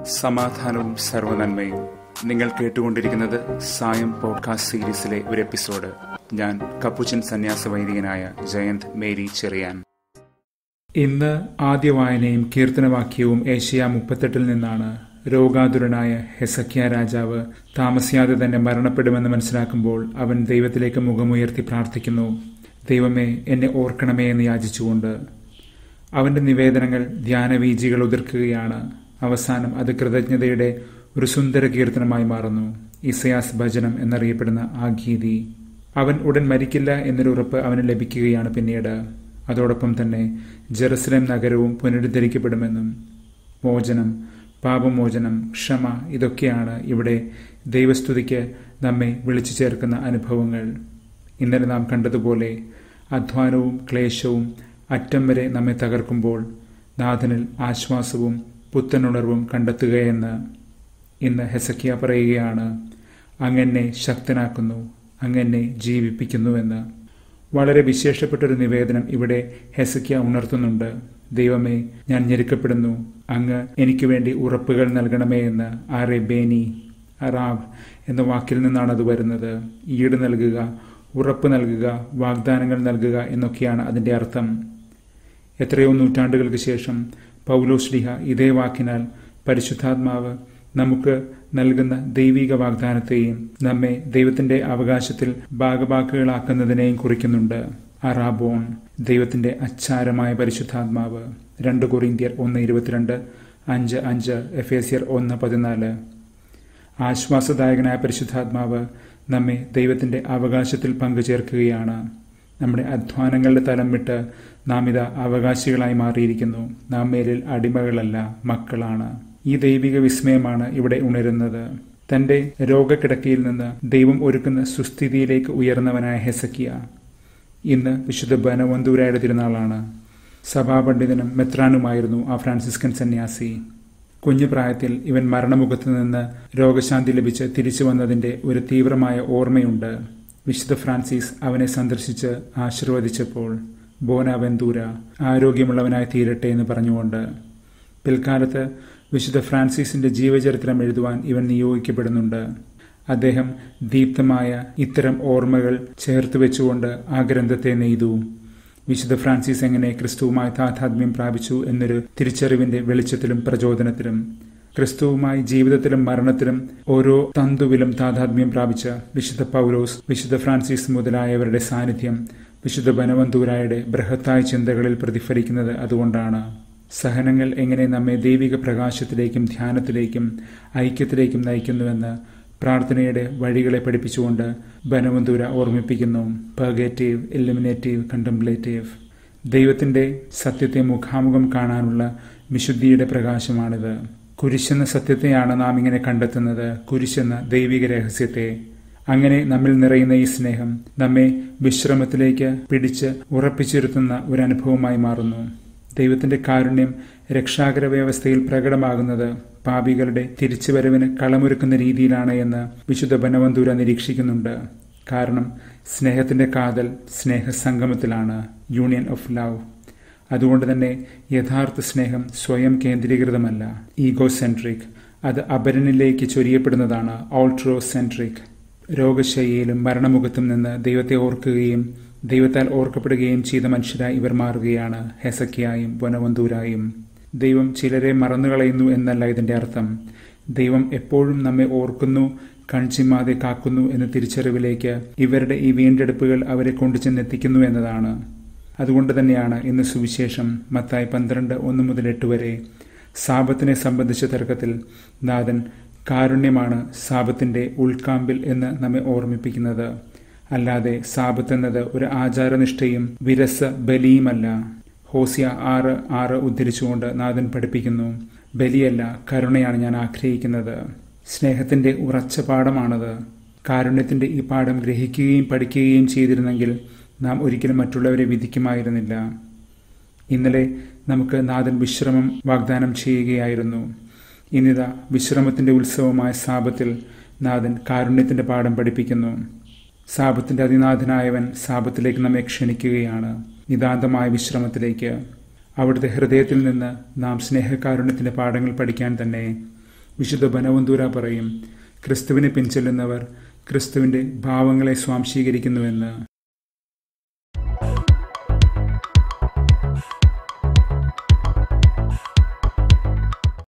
സമാധാനവും സർവനന്മയും നിങ്ങൾ കേട്ടുകൊണ്ടിരിക്കുന്നത് സായം പോഡ്കാസ്റ്റ് സീരീസിലെ ഒരു എപ്പിസോഡ് ഞാൻ കപ്പുച്ചൻ സന്യാസ വൈദികനായ ജയന്ത് മേരി ചെറിയാൻ ഇന്ന് ആദ്യ വായനയും കീർത്തനവാക്യവും ഏഷ്യ മുപ്പത്തെട്ടിൽ നിന്നാണ് രോഗാതുരനായ ഹെസക്കിയ രാജാവ് താമസിയാതെ തന്നെ മരണപ്പെടുമെന്ന് മനസ്സിലാക്കുമ്പോൾ അവൻ ദൈവത്തിലേക്ക് മുഖമുയർത്തി പ്രാർത്ഥിക്കുന്നു ദൈവമേ എന്നെ ഓർക്കണമേ എന്ന് യാചിച്ചുകൊണ്ട് അവന്റെ നിവേദനങ്ങൾ ധ്യാനവീജികൾ ഉതിർക്കുകയാണ് അവസാനം അത് കൃതജ്ഞതയുടെ ഒരു സുന്ദര കീർത്തനമായി മാറുന്നു ഇസയാസ് ഭജനം എന്നറിയപ്പെടുന്ന ആ ഗീതി അവൻ ഉടൻ മരിക്കില്ല എന്നൊരു ഉറപ്പ് അവന് ലഭിക്കുകയാണ് പിന്നീട് അതോടൊപ്പം തന്നെ ജെറുസലേം നഗരവും പുനരുദ്ധരിക്കപ്പെടുമെന്നും മോചനം പാപമോചനം ക്ഷമ ഇതൊക്കെയാണ് ഇവിടെ ദൈവസ്തുതിക്ക് നമ്മെ വിളിച്ചു ചേർക്കുന്ന അനുഭവങ്ങൾ ഇന്നലെ നാം കണ്ടതുപോലെ അധ്വാനവും ക്ലേശവും അറ്റം വരെ നമ്മെ തകർക്കുമ്പോൾ നാഥനിൽ ആശ്വാസവും പുത്തനുണർവും കണ്ടെത്തുകയെന്ന് ഇന്ന് ഹെസക്കിയ പറയുകയാണ് അങ്ങനെ ശക്തനാക്കുന്നു അങ്ങനെ ജീവിപ്പിക്കുന്നുവെന്ന് വളരെ വിശേഷപ്പെട്ടൊരു നിവേദനം ഇവിടെ ഹെസക്കിയ ഉണർത്തുന്നുണ്ട് ദൈവമേ ഞാൻ ഞെരുക്കപ്പെടുന്നു അങ്ങ് എനിക്ക് വേണ്ടി ഉറപ്പുകൾ നൽകണമേ എന്ന് ആറെ ബേനി അറാബ് എന്ന വാക്കിൽ നിന്നാണ് അത് വരുന്നത് ഈട് നൽകുക ഉറപ്പ് നൽകുക വാഗ്ദാനങ്ങൾ നൽകുക എന്നൊക്കെയാണ് അതിൻ്റെ അർത്ഥം എത്രയോ നൂറ്റാണ്ടുകൾക്ക് ശേഷം പൗലോശ്ലിഹ ഇതേ വാക്കിനാൽ പരിശുദ്ധാത്മാവ് നമുക്ക് നൽകുന്ന ദൈവിക വാഗ്ദാനത്തെയും നമ്മെ ദൈവത്തിന്റെ അവകാശത്തിൽ ഭാഗഭാക്കുകളാക്കുന്നതിനെയും കുറിക്കുന്നുണ്ട് അറാബോൺ ദൈവത്തിന്റെ അച്ചാരമായ പരിശുദ്ധാത്മാവ് രണ്ട് കൊറിന്ത്യർ ഒന്ന് ഇരുപത്തിരണ്ട് അഞ്ച് അഞ്ച് എഫേസിയർ ഒന്ന് പതിനാല് ആശ്വാസദായകനായ പരിശുദ്ധാത്മാവ് നമ്മെ ദൈവത്തിന്റെ അവകാശത്തിൽ പങ്കുചേർക്കുകയാണ് നമ്മുടെ അധ്വാനങ്ങളുടെ തലം വിട്ട് നാം ഇതാ അവകാശികളായി മാറിയിരിക്കുന്നു നാം മേലിൽ അടിമകളല്ല മക്കളാണ് ഈ ദൈവിക വിസ്മയമാണ് ഇവിടെ ഉണരുന്നത് തന്റെ രോഗക്കിടക്കയിൽ നിന്ന് ദൈവം ഒരുക്കുന്ന സുസ്ഥിതിയിലേക്ക് ഉയർന്നവനായ ഹെസക്കിയ ഇന്ന് വിശുദ്ധ ബനവന്തൂരായുടെ തിരുനാളാണ് സഭാപണ്ഡിതനും മെത്രാനുമായിരുന്നു ആ ഫ്രാൻസിസ്കൻ സന്യാസി കുഞ്ഞു പ്രായത്തിൽ ഇവൻ മരണമുഖത്ത് നിന്ന് രോഗശാന്തി ലഭിച്ച് തിരിച്ചു വന്നതിന്റെ ഒരു തീവ്രമായ ഓർമ്മയുണ്ട് വിശുദ്ധ ഫ്രാൻസിസ് അവനെ സന്ദർശിച്ച് ആശീർവദിച്ചപ്പോൾ ബോനാവെന്തൂര ആരോഗ്യമുള്ളവനായി തീരട്ടെ എന്ന് പറഞ്ഞുകൊണ്ട് പിൽക്കാലത്ത് വിശുദ്ധ ഫ്രാൻസിസിന്റെ ജീവചരിത്രം എഴുതുവാൻ ഇവൻ നിയോഗിക്കപ്പെടുന്നുണ്ട് അദ്ദേഹം ദീപ്തമായ ഇത്തരം ഓർമ്മകൾ ചേർത്ത് വെച്ചുകൊണ്ട് ആ ഗ്രന്ഥത്തെ നെയ്തു വിശുദ്ധ ഫ്രാൻസിസ് എങ്ങനെ ക്രിസ്തുവുമായി താതാത്മ്യം പ്രാപിച്ചു എന്നൊരു തിരിച്ചറിവിന്റെ വെളിച്ചത്തിലും പ്രചോദനത്തിലും ക്രിസ്തുവുമായി ജീവിതത്തിലും മരണത്തിലും ഓരോ തന്തുവിലും താതാത്മ്യം പ്രാപിച്ച വിശുദ്ധ പൗലോസ് വിശുദ്ധ ഫ്രാൻസിസ് മുതലായവരുടെ സാന്നിധ്യം വിശുദ്ധ ബനവന്തൂരായുടെ ബൃഹത്തായ ചിന്തകളിൽ പ്രതിഫലിക്കുന്നത് അതുകൊണ്ടാണ് സഹനങ്ങൾ എങ്ങനെ നമ്മെ ദൈവിക പ്രകാശത്തിലേക്കും ധ്യാനത്തിലേക്കും ഐക്യത്തിലേക്കും നയിക്കുന്നുവെന്ന് പ്രാർത്ഥനയുടെ വഴികളെ പഠിപ്പിച്ചുകൊണ്ട് ബനവന്തൂര ഓർമ്മിപ്പിക്കുന്നു പർഗേറ്റീവ് എലിമിനേറ്റീവ് കണ്ടംപ്ലേറ്റീവ് ദൈവത്തിന്റെ സത്യത്തെ മുഖാമുഖം കാണാനുള്ള വിശുദ്ധിയുടെ പ്രകാശമാണിത് കുരിശെന്ന സത്യത്തെയാണ് നാം ഇങ്ങനെ കണ്ടെത്തുന്നത് കുരിശെന്ന ദൈവിക രഹസ്യത്തെ അങ്ങനെ നമ്മിൽ നിറയുന്ന ഈ സ്നേഹം നമ്മെ വിശ്രമത്തിലേക്ക് പിടിച്ച് ഉറപ്പിച്ചിരുത്തുന്ന ഒരു അനുഭവമായി മാറുന്നു ദൈവത്തിന്റെ കാരുണ്യം രക്ഷാകര വ്യവസ്ഥയിൽ പ്രകടമാകുന്നത് പാപികളുടെ തിരിച്ചുവരവിന് കളമൊരുക്കുന്ന രീതിയിലാണ് എന്ന് വിശുദ്ധ ബനവന്തൂര നിരീക്ഷിക്കുന്നുണ്ട് കാരണം സ്നേഹത്തിന്റെ കാതൽ സ്നേഹസംഗമത്തിലാണ് യൂണിയൻ ഓഫ് ലവ് അതുകൊണ്ട് തന്നെ യഥാർത്ഥ സ്നേഹം സ്വയം കേന്ദ്രീകൃതമല്ല ഈഗോ സെൻട്രിക് അത് അപരനിലേക്ക് ചൊരിയപ്പെടുന്നതാണ് ഓൾട്രോ സെൻട്രിക് രോഗശയ്യയിലും മരണമുഖത്തും നിന്ന് ദൈവത്തെ ഓർക്കുകയും ദൈവത്താൽ ഓർക്കപ്പെടുകയും ചെയ്ത മനുഷ്യരായി ഇവർ മാറുകയാണ് ഹെസക്കിയായും വനവന്തൂരായും ദൈവം ചിലരെ മറന്നുകളയുന്നു എന്നല്ല ഇതിന്റെ അർത്ഥം ദൈവം എപ്പോഴും നമ്മെ ഓർക്കുന്നു കൺചിമ്മാതെ കാക്കുന്നു എന്ന തിരിച്ചറിവിലേക്ക് ഇവരുടെ ഈ വീണ്ടെടുപ്പുകൾ അവരെ കൊണ്ടുചെന്നെത്തിക്കുന്നു എന്നതാണ് അതുകൊണ്ട് തന്നെയാണ് ഇന്ന് സുവിശേഷം മത്തായി പന്ത്രണ്ട് ഒന്ന് മുതൽ എട്ട് വരെ സാപത്തിനെ സംബന്ധിച്ച തർക്കത്തിൽ നാഥൻ കാരുണ്യമാണ് സാപത്തിന്റെ ഉൾക്കാമ്പിൽ എന്ന് നമ്മെ ഓർമ്മിപ്പിക്കുന്നത് അല്ലാതെ സാപത്ത് എന്നത് ഒരു ആചാരനിഷ്ഠയും വിരസ ബലിയുമല്ല ഹോസിയ ആറ് ആറ് ഉദ്ധരിച്ചുകൊണ്ട് നാഥൻ പഠിപ്പിക്കുന്നു ബലിയല്ല കരുണയാണ് ഞാൻ ആഗ്രഹിക്കുന്നത് സ്നേഹത്തിന്റെ ഉറച്ച പാഠമാണത് കാരുണ്യത്തിന്റെ ഈ പാഠം ഗ്രഹിക്കുകയും പഠിക്കുകയും ചെയ്തിരുന്നെങ്കിൽ നാം ഒരിക്കലും മറ്റുള്ളവരെ വിധിക്കുമായിരുന്നില്ല ഇന്നലെ നമുക്ക് നാഥൻ വിശ്രമം വാഗ്ദാനം ചെയ്യുകയായിരുന്നു ഇന്നിതാ വിശ്രമത്തിന്റെ ഉത്സവമായ സാപത്തിൽ നാഥൻ കാരുണ്യത്തിന്റെ പാഠം പഠിപ്പിക്കുന്നു സാപത്തിന്റെ അതിനാഥനായവൻ സാപത്തിലേക്ക് നമ്മെ ക്ഷണിക്കുകയാണ് നിതാന്തമായ വിശ്രമത്തിലേക്ക് അവിടുത്തെ ഹൃദയത്തിൽ നിന്ന് നാം സ്നേഹകാരുണ്യത്തിന്റെ പാഠങ്ങൾ പഠിക്കാൻ തന്നെ വിശുദ്ധ ബനവന്തൂര പറയും ക്രിസ്തുവിനെ പിൻചെല്ലുന്നവർ ക്രിസ്തുവിന്റെ ഭാവങ്ങളെ സ്വാംശീകരിക്കുന്നുവെന്ന്